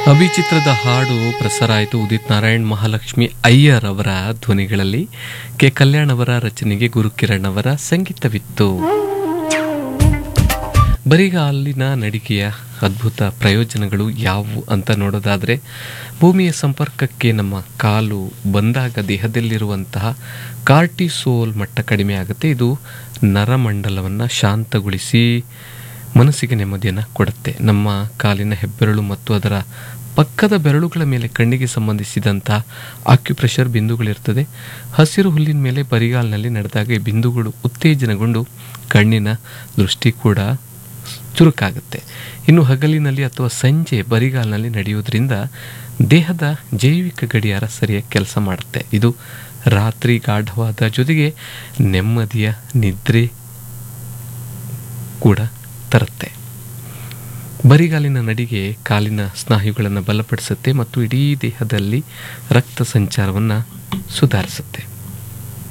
ಅಭಿಚಿತ್ರದ ಹಾಡು ಪ್ರಸಾರ ಆಯಿತು ಉದಿತ್ ನಾರಾಯಣ್ ಮಹಾಲಕ್ಷ್ಮಿ ಅಯ್ಯರ್ ಅವರ ಧ್ವನಿಗಳಲ್ಲಿ ಕೆ ಕಲ್ಯಾಣ್ ಅವರ ರಚನೆಗೆ ಗುರುಕಿರಣ್ ಅವರ ಸಂಗೀತವಿತ್ತು ಬರಿಗಾಲಿನ ನಡಿಗೆಯ ಅದ್ಭುತ ಪ್ರಯೋಜನಗಳು ಯಾವುವು ಅಂತ ನೋಡೋದಾದರೆ ಭೂಮಿಯ ಸಂಪರ್ಕಕ್ಕೆ ನಮ್ಮ ಕಾಲು ಬಂದಾಗ ದೇಹದಲ್ಲಿರುವಂತಹ ಕಾರ್ಟಿಸೋಲ್ ಮಟ್ಟ ಕಡಿಮೆ ಆಗುತ್ತೆ ಇದು ನರಮಂಡಲವನ್ನು ಶಾಂತಗೊಳಿಸಿ ಮನಸ್ಸಿಗೆ ನೆಮ್ಮದಿಯನ್ನು ಕೊಡುತ್ತೆ ನಮ್ಮ ಕಾಲಿನ ಹೆಬ್ಬೆರಳು ಮತ್ತು ಅದರ ಪಕ್ಕದ ಬೆರಳುಗಳ ಮೇಲೆ ಕಣ್ಣಿಗೆ ಸಂಬಂಧಿಸಿದಂಥ ಆಕ್ಯುಪ್ರೆಷರ್ ಬಿಂದುಗಳಿರ್ತದೆ ಹಸಿರು ಹುಲ್ಲಿನ ಮೇಲೆ ಬರಿಗಾಲಿನಲ್ಲಿ ನಡೆದಾಗ ಈ ಬಿಂದುಗಳು ಉತ್ತೇಜನಗೊಂಡು ಕಣ್ಣಿನ ದೃಷ್ಟಿ ಕೂಡ ಚುರುಕಾಗುತ್ತೆ ಇನ್ನು ಹಗಲಿನಲ್ಲಿ ಅಥವಾ ಸಂಜೆ ಬರಿಗಾಲಿನಲ್ಲಿ ನಡೆಯುವುದರಿಂದ ದೇಹದ ಜೈವಿಕ ಗಡಿಯಾರ ಸರಿಯಾಗಿ ಕೆಲಸ ಮಾಡುತ್ತೆ ಇದು ರಾತ್ರಿ ಗಾಢವಾದ ಜೊತೆಗೆ ನೆಮ್ಮದಿಯ ನಿದ್ರೆ ಕೂಡ ತರುತ್ತೆ ಬರಿಗಾಲಿನ ನಡಿಗೆ ಕಾಲಿನ ಸ್ನಾಯುಗಳನ್ನು ಬಲಪಡಿಸುತ್ತೆ ಮತ್ತು ಇಡೀ ದೇಹದಲ್ಲಿ ರಕ್ತ ಸಂಚಾರವನ್ನು ಸುಧಾರಿಸುತ್ತೆ